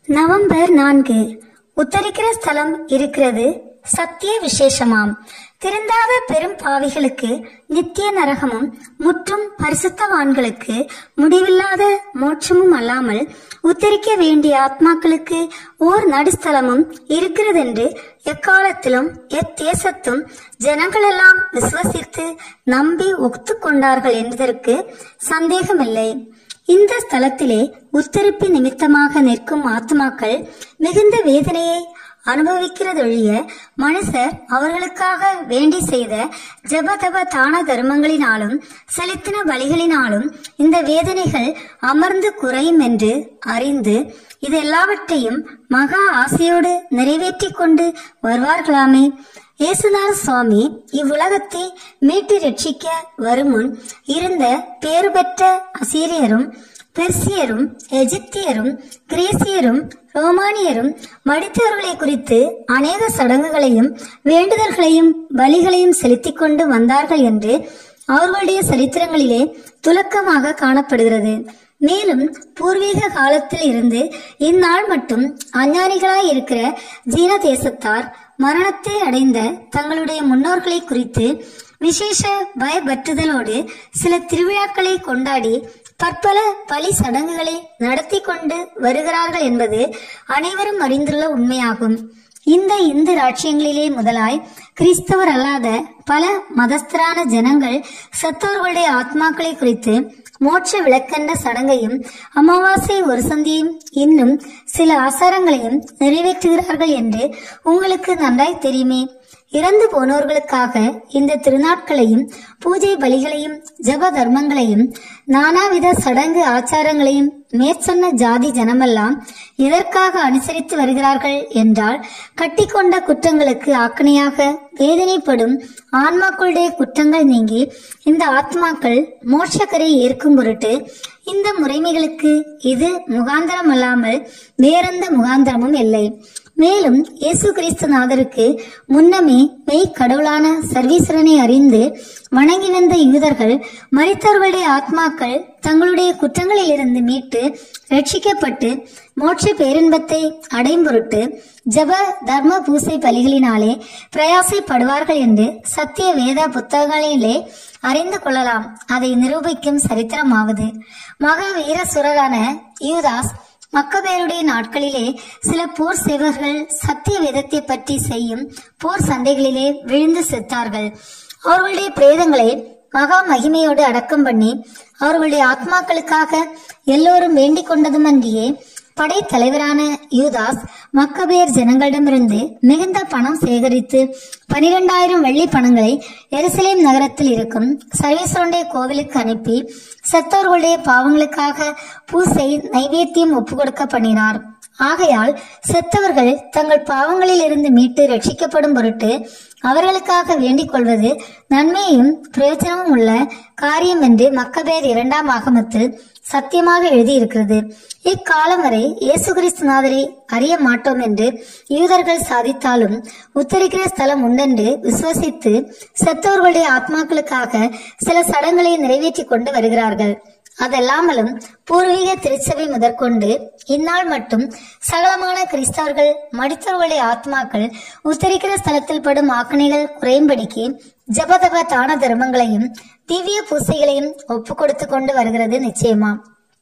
November நான்கு உத்தரிக்கிற ஸ்தலம் இருக்கிறது சத்திய விசேஷமாம் திருந்தாத பெரும் பாவிகளுக்கு நித்திய நரகமும் முற்றும் பரிசுத்தவான்களுக்கு முடிவில்லாத மோட்சமும் அல்லாமல் உத்தரிக்க வேண்டிய ஆத்மாக்களுக்கு ஓர் நடுஸ்தலமும் இருக்கிறதென்று எக்காலத்திலும் எத்தேசத்தும் ஜனங்களெல்லாம் விசுவசித்து நம்பி ஒத்துக்கொண்டார்கள் என்பதற்கு சந்தேகமில்லை இந்த ஸ்தலத்திலே உத்தரிப்பு நிமித்தமாக நிற்கும் ஆத்மாக்கள் மிகுந்த வேதனையை அனுபவிக்கிறதொழிய மனுஷர் அவர்களுக்காக வேண்டி செய்த ஜபதப தான தர்மங்களினாலும் செலுத்தின பலிகளினாலும் இந்த வேதனைகள் அமர்ந்து குறையும் என்று அறிந்து இதெல்லாவற்றையும் மகா ஆசையோடு நிறைவேற்றிக் கொண்டு வருவார்களாமே இயேசுநாத சுவாமி இவ்வுலகத்தை மீட்டு ரட்சிக்க வருமுன் இருந்த பேறு பெற்ற அசீரியரும் பெர்சியரும் எகிப்தியரும் கிரேசியரும் ரோமானியரும் மடித்தவர்களை குறித்து அநேக சடங்குகளையும் வேண்டுதல்களையும் பலிகளையும் செலுத்திக் கொண்டு வந்தார்கள் என்று அவர்களுடைய சரித்திரங்களிலே துலக்கமாக காணப்படுகிறது மேலும் பூர்வீக காலத்தில் இருந்து இந்நாள் மட்டும் அஞ்ஞானிகளாய் இருக்கிற ஜீன தேசத்தார் மரணத்தை அடைந்த தங்களுடைய முன்னோர்களை குறித்து விசேஷ பயபற்றுதலோடு சில திருவிழாக்களை கொண்டாடி பற்பல பலி சடங்குகளை நடத்தி கொண்டு வருகிறார்கள் என்பது அனைவரும் அறிந்துள்ள உண்மையாகும் இந்த இந்து ராட்சியங்களிலே முதலாய் கிறிஸ்தவர் அல்லாத பல மதஸ்தரான ஜனங்கள் சத்தோர்களுடைய ஆத்மாக்களை குறித்து மோட்ச விளக்கண்ட சடங்கையும் அமாவாசை ஒரு சந்தியும் இன்னும் சில ஆசாரங்களையும் நிறைவேற்றுகிறார்கள் என்று உங்களுக்கு நன்றாய் தெரியுமே இறந்து போனோர்களுக்காக இந்த திருநாட்களையும் பூஜை பலிகளையும் ஜப தர்மங்களையும் நானாவித சடங்கு ஆச்சாரங்களையும் மேற்சொன்ன ஜாதி ஜனமெல்லாம் எதற்காக அனுசரித்து வருகிறார்கள் என்றால் கட்டிக்கொண்ட குற்றங்களுக்கு ஆக்கணையாக வேதனைப்படும் ஆன்மாக்களுடைய குற்றங்கள் நீங்கி இந்த ஆத்மாக்கள் மோட்சக்கரை ஏற்கும் பொருட்டு இந்த முறைமைகளுக்கு இது முகாந்திரம் அல்லாமல் வேறெந்த முகாந்திரமும் இல்லை மேலும் இயேசு கிறிஸ்துநாதருக்கு முன்னமே மெய் கடவுளான சர்வீஸ்வரனை அறிந்து வணங்கி வந்த யூதர்கள் மரித்தவர்களுடைய ஆத்மாக்கள் தங்களுடைய குற்றங்களிலிருந்து மீட்டு ரட்சிக்கப்பட்டு மோட்ச பேரின்பத்தை அடையும் பொருட்டு ஜப தர்ம பூசை பலிகளினாலே பிரயாசைப்படுவார்கள் என்று சத்திய வேத புத்தகங்களிலே அறிந்து கொள்ளலாம் அதை நிரூபிக்கும் சரித்திரமாவது மகா வீரசுரரான யூதாஸ் மக்கபேருடைய நாட்களிலே சில போர் சேவர்கள் சத்திய வேதத்தை பற்றி செய்யும் போர் சண்டைகளிலே விழுந்து செத்தார்கள் அவர்களுடைய பிரேதங்களை மகா மகிமையோடு அடக்கம் பண்ணி அவர்களுடைய ஆத்மாக்களுக்காக எல்லோரும் வேண்டிக் கொண்டதுமன்றியே படைத்தலைவரான யூதாஸ் மக்கபேர் ஜனங்களிடமிருந்து மிகுந்த பணம் சேகரித்து பனிரெண்டாயிரம் வெள்ளி பணங்களை எருசலேம் நகரத்தில் இருக்கும் சர்வேஸ்வரனுடைய கோவிலுக்கு அனுப்பி செத்தவர்களுடைய பாவங்களுக்காக பூசை நைவேத்தியம் ஒப்பு கொடுக்க பண்ணினார் ஆகையால் செத்தவர்கள் தங்கள் பாவங்களில் இருந்து மீட்டு ரட்சிக்கப்படும் பொருட்டு அவர்களுக்காக வேண்டிக் கொள்வது நன்மையும் பிரயோஜனமும் உள்ள காரியம் என்று மக்கபேர் இரண்டாம் ஆகமத்தில் சத்தியமாக எழுதியிருக்கிறது இக்காலம் வரை இயேசு கிறிஸ்துநாதரை அறிய மாட்டோம் என்று யூதர்கள் சாதித்தாலும் உத்தரிக்கிற ஸ்தலம் உண்டென்று விசுவசித்து செத்தவர்களுடைய ஆத்மாக்களுக்காக சில சடங்குகளை நிறைவேற்றிக் கொண்டு வருகிறார்கள் அதல்லாமலும் பூர்வீக திருச்சபை முதற்கொண்டு இந்நாள் மட்டும் சகலமான கிறிஸ்தவர்கள் மடித்தவர்களுடைய ஆத்மாக்கள் உத்தரிக்கிற ஸ்தலத்தில் படும் ஆக்கணைகள் குறையும்படிக்கு ஜபதப தான தர்மங்களையும் திவ்ய பூசைகளையும் ஒப்பு கொடுத்து கொண்டு வருகிறது நிச்சயமா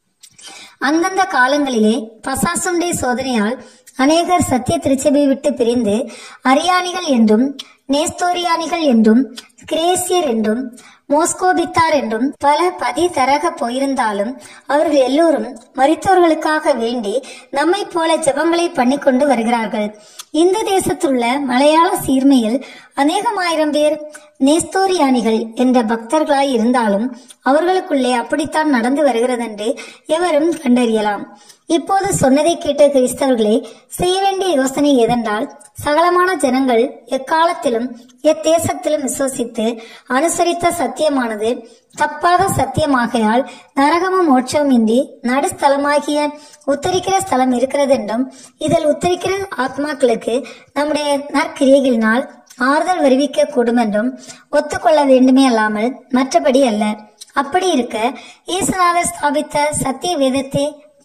அந்தந்த காலங்களிலே பசாசுண்டை சோதனையால் அநேகர் சத்திய திருச்சபை விட்டு பிரிந்து அரியானிகள் என்றும் நேஸ்தோரியானிகள் என்றும் கிரேசியர் என்றும் மோஸ்கோபித்தார் என்றும் பல பதி தரக போயிருந்தாலும் அவர்கள் எல்லோரும் மரித்தோர்களுக்காக வேண்டி நம்மை போல ஜெபங்களை பண்ணிக்கொண்டு வருகிறார்கள் இந்த தேசத்துள்ள மலையாள சீர்மையில் அநேகமாயிரம் பேர் நேஸ்தோரியானிகள் என்ற பக்தர்களாய் இருந்தாலும் அவர்களுக்குள்ளே அப்படித்தான் நடந்து வருகிறதென்று எவரும் கண்டறியலாம் இப்போது சொன்னதை கேட்ட கிறிஸ்தவர்களே செய்ய வேண்டிய யோசனை எதென்றால் சகலமான ஜனங்கள் எக்காலத்திலும் எத்தேசத்திலும் விசுவசித்து அனுசரித்த சத்தியமானது தப்பாத சத்தியமாகையால் நரகமும் மோட்சமும் இன்றி நடுஸ்தலமாகிய உத்தரிக்கிற ஸ்தலம் இருக்கிறதென்றும் இதில் உத்தரிக்கிற ஆத்மாக்களுக்கு நம்முடைய நற்கிரியைகளினால் ஆறுதல் வருவிக்க கூடும் என்றும் ஒத்துக்கொள்ள வேண்டுமே அல்லாமல் மற்றபடி அல்ல அப்படி இருக்க இயேசுநாதர் ஸ்தாபித்த சத்திய வேதத்தை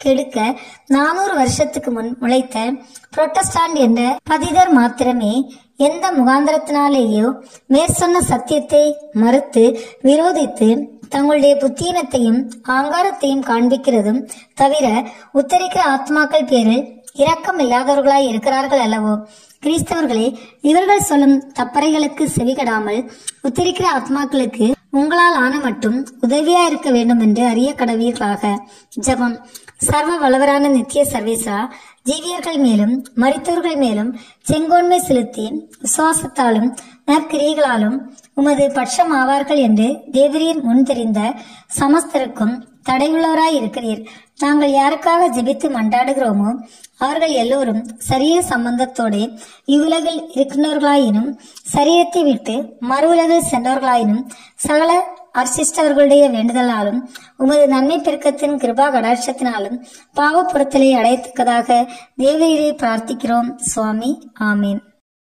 கெடுக்க நானூறு வருஷத்துக்கு முன் முளைத்த புரொட்டஸ்டாண்ட் என்ற பதிதர் மாத்திரமே எந்த முகாந்திரத்தினாலேயோ மேற்சொன்ன சத்தியத்தை மறுத்து விரோதித்து தங்களுடைய புத்தீனத்தையும் ஆங்காரத்தையும் காண்பிக்கிறதும் தவிர உத்தரிக்கிற ஆத்மாக்கள் பேரில் இரக்கம் இல்லாதவர்களாய் இருக்கிறார்கள் அல்லவோ கிறிஸ்தவர்களே இவர்கள் சொல்லும் தப்பறைகளுக்கு செவிகடாமல் உத்தரிக்கிற ஆத்மாக்களுக்கு உங்களால் ஆன மட்டும் உதவியா இருக்க வேண்டும் என்று அறிய கடவீர்களாக ஜெபம் சர்வ வல்லவரான நித்திய சர்வேசா ஜீவியர்கள் மேலும் மரித்தவர்கள் மேலும் செங்கோன்மை செலுத்தி விசுவாசத்தாலும் நற்கிரியைகளாலும் உமது பட்சம் ஆவார்கள் என்று தேவரீர் முன் தெரிந்த சமஸ்தருக்கும் தடையுள்ளவராய் இருக்கிறீர் நாங்கள் யாருக்காக ஜெபித்து மன்றாடுகிறோமோ அவர்கள் எல்லோரும் சரிய சம்பந்தத்தோட இவ்வுலகில் இருக்கின்றவர்களாயினும் சரீரத்தை விட்டு மறு உலகில் சென்றவர்களாயினும் சகல அர்ச்சிஷ்டவர்களுடைய வேண்டுதலாலும் உமது நன்மை பெருக்கத்தின் கிருபா கடாட்சத்தினாலும் பாவப்புறத்தலை அடையத்தக்கதாக தேவரீரை பிரார்த்திக்கிறோம் சுவாமி ஆமீன்